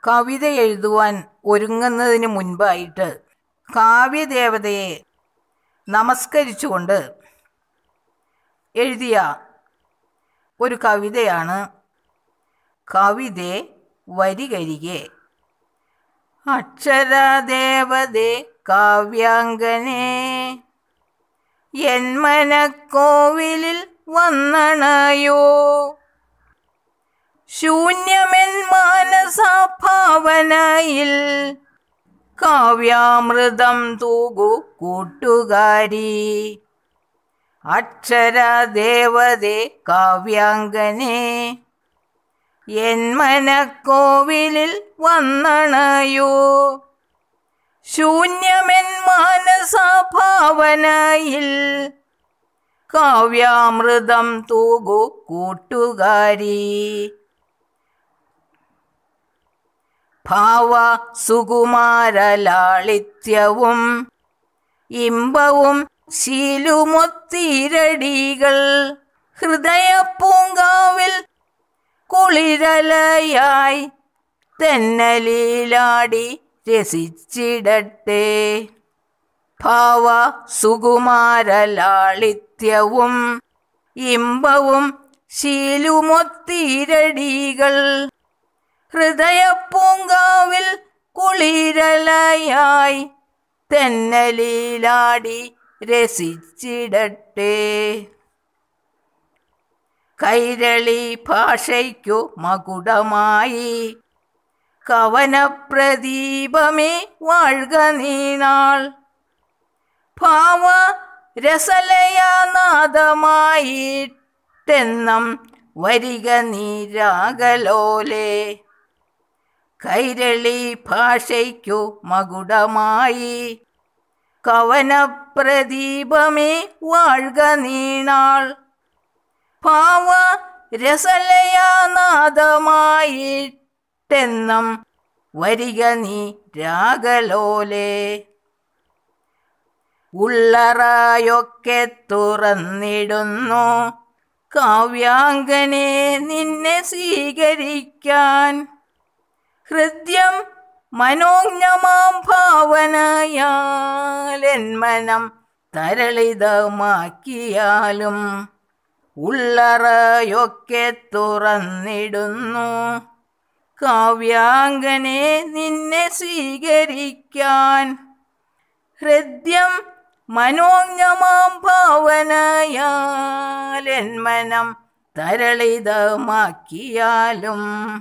കവിത എഴുതുവാൻ ഒരുങ്ങുന്നതിന് മുൻപായിട്ട് കാവ്യദേവതയെ നമസ്കരിച്ചുകൊണ്ട് എഴുതിയ ഒരു കവിതയാണ് കവിതെ വരികരികെ അക്ഷരദേവതേ കാവ്യാംഗനേ എന്മനക്കോവിലിൽ വന്നണയോ ശൂന്യമെൻ മാനസഭാവനയിൽ കാവ്യാമൃതം തൂകു കൂട്ടുകാരി അക്ഷരദേവതേ കാവ്യാംഗനേ എന്മനക്കോവിലിൽ വന്നണയോ ശൂന്യമെൻ മാനസഭാവനയിൽ കാവ്യാമൃതം തൂകു കൂട്ടുകാരി ഭാവ സുകുമാരലാളിത്യവും ഇമ്പവും ശീലുമൊത്തിരടികൾ ഹൃദയപ്പൂങ്കാവിൽ കുളിരലയായി തെന്നലിലാടി രസിച്ചിടട്ടെ ഭാവ സുകുമാരലാളിത്യവും ഇമ്പവും ശീലുമൊത്തിരടികൾ ഹൃദയപ്പൂങ്കാവിൽ കുളിരലയായി തെന്നലിലാടി രസിച്ചിടട്ടെ കൈരളി ഭാഷയ്ക്കു മകുടമായി കവനപ്രദീപമേ വാഴ്ക നീനാൾ ഭാവ രസലയനാദമായിട്ടെന്നും വരിക നീരാഗലോലേ കൈരളി ഭാഷയ്ക്കു മകുടമായി കവനപ്രദീപമേ വാഴ്ക നീണാൾ ഭാവ രസലയനാദമായിട്ടെന്നും വരിക നീ രാഗലോലേ ഉള്ളറയൊക്കെ തുറന്നിടുന്നു കാവ്യാംഗനെ നിന്നെ സ്വീകരിക്കാൻ ഹൃദ്യം മനോജ്ഞമാം ഭാവനയാലെന്മനം തരളിതമാക്കിയാലും ഉള്ളറയൊക്കെ തുറന്നിടുന്നു കാവ്യാംഗനെ നിന്നെ സ്വീകരിക്കാൻ ഹൃദ്യം മനോജ്ഞമാം ഭാവനയാലെന്മനം തരളിതമാക്കിയാലും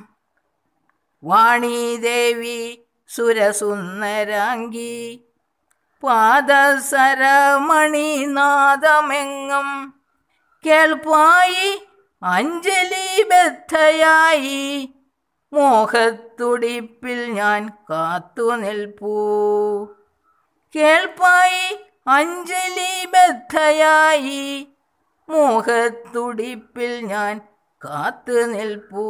വാണീദേവി സുരസുന്ദരാംഗി പാദസരമണിനാദമെങ്ങും കേൾപ്പായി അഞ്ജലിബദ്ധയായി മോഹത്തുടിപ്പിൽ ഞാൻ കാത്തു നിൽപ്പൂ കേൾപ്പായി അഞ്ജലിബദ്ധയായി മോഹത്തുടിപ്പിൽ ഞാൻ കാത്തു നിൽപ്പൂ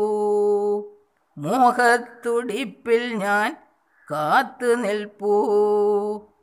മോഹത്തുടിപ്പിൽ ഞാൻ കാത്തു നിൽപ്പൂ